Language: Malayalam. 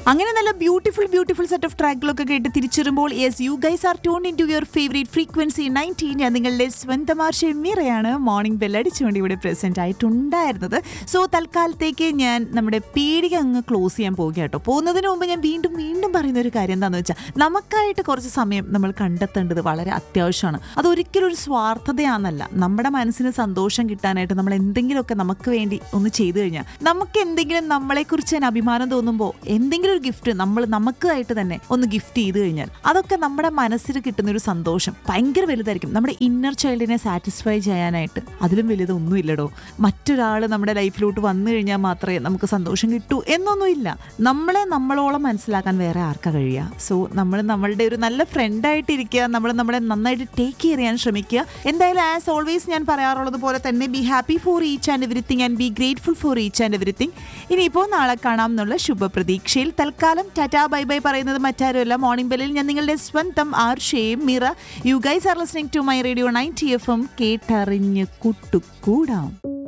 അങ്ങനെ നല്ല ബ്യൂട്ടിഫുൾ ബ്യൂട്ടിഫുൾ സെറ്റ് ഓഫ് ട്രാക്കുകളൊക്കെ കേട്ട് തിരിച്ചുവരുമ്പോൾ yes you guys are tune in to your favourite frequency nineteen ഞാൻ നിങ്ങളുടെ സ്വന്തം ഷെമീറയാണ് മോർണിംഗ് ബെൽ അടിച്ചുകൊണ്ട് ഇവിടെ പ്രസന്റ് ആയിട്ടുണ്ടായിരുന്നത് സോ തൽക്കാലത്തേക്ക് ഞാൻ നമ്മുടെ പീടിക അങ്ങ് ക്ലോസ് ചെയ്യാൻ പോകുക കേട്ടോ പോകുന്നതിന് മുമ്പ് ഞാൻ വീണ്ടും വീണ്ടും പറയുന്ന ഒരു കാര്യം എന്താണെന്ന് വെച്ചാൽ നമുക്കായിട്ട് കുറച്ച് സമയം നമ്മൾ കണ്ടെത്തേണ്ടത് വളരെ അത്യാവശ്യമാണ് അതൊരിക്കലും ഒരു സ്വാർത്ഥതയാണെന്നല്ല നമ്മുടെ മനസ്സിന് സന്തോഷം കിട്ടാനായിട്ട് നമ്മൾ എന്തെങ്കിലുമൊക്കെ നമുക്ക് വേണ്ടി ഒന്ന് ചെയ്തു കഴിഞ്ഞാൽ നമുക്ക് എന്തെങ്കിലും നമ്മളെക്കുറിച്ച് തന്നെ അഭിമാനം തോന്നുമ്പോൾ എന്തെങ്കിലും ഒരു ഗിഫ്റ്റ് നമ്മൾ നമുക്കായിട്ട് തന്നെ ഒന്ന് ഗിഫ്റ്റ് ചെയ്ത് കഴിഞ്ഞാൽ അതൊക്കെ നമ്മുടെ മനസ്സിൽ കിട്ടുന്ന ഒരു സന്തോഷം ഭയങ്കര വലുതായിരിക്കും നമ്മുടെ ഇന്നർ ചൈൽഡിനെ സാറ്റിസ്ഫൈ ചെയ്യാനായിട്ട് അതിലും വലുതൊന്നുമില്ലടോ മറ്റൊരാൾ നമ്മുടെ ലൈഫിലോട്ട് വന്നു കഴിഞ്ഞാൽ മാത്രമേ നമുക്ക് സന്തോഷം കിട്ടൂ എന്നൊന്നുമില്ല നമ്മളെ നമ്മളോളം മനസ്സിലാക്കാൻ വേറെ ആർക്കാ കഴിയുക സോ നമ്മൾ നമ്മളുടെ ഒരു നല്ല ഫ്രണ്ടായിട്ട് ഇരിക്കുക നമ്മൾ നമ്മളെ നന്നായിട്ട് ടേക്ക് കെയർ ചെയ്യാൻ ശ്രമിക്കുക എന്തായാലും ആസ് ഓൾവേസ് ഞാൻ പറയാറുള്ളത് പോലെ തന്നെ be happy for each and everything and be grateful for each and everything ഇനിയിപ്പോൾ നാളെ കാണാം എന്നുള്ള ശുഭപ്രതീക്ഷയിൽ തൽക്കാലം ടാറ്റാ ബൈ ബൈ പറയുന്നത് മറ്റാരുമല്ല മോർണിംഗ് ബെല്ലിൽ ഞാൻ നിങ്ങളുടെ സ്വന്തം ആർ ഷേം മിറ you guys are listening to my radio ninety F M കേട്ടറിഞ്ഞ് കുട്ടുകൂടാം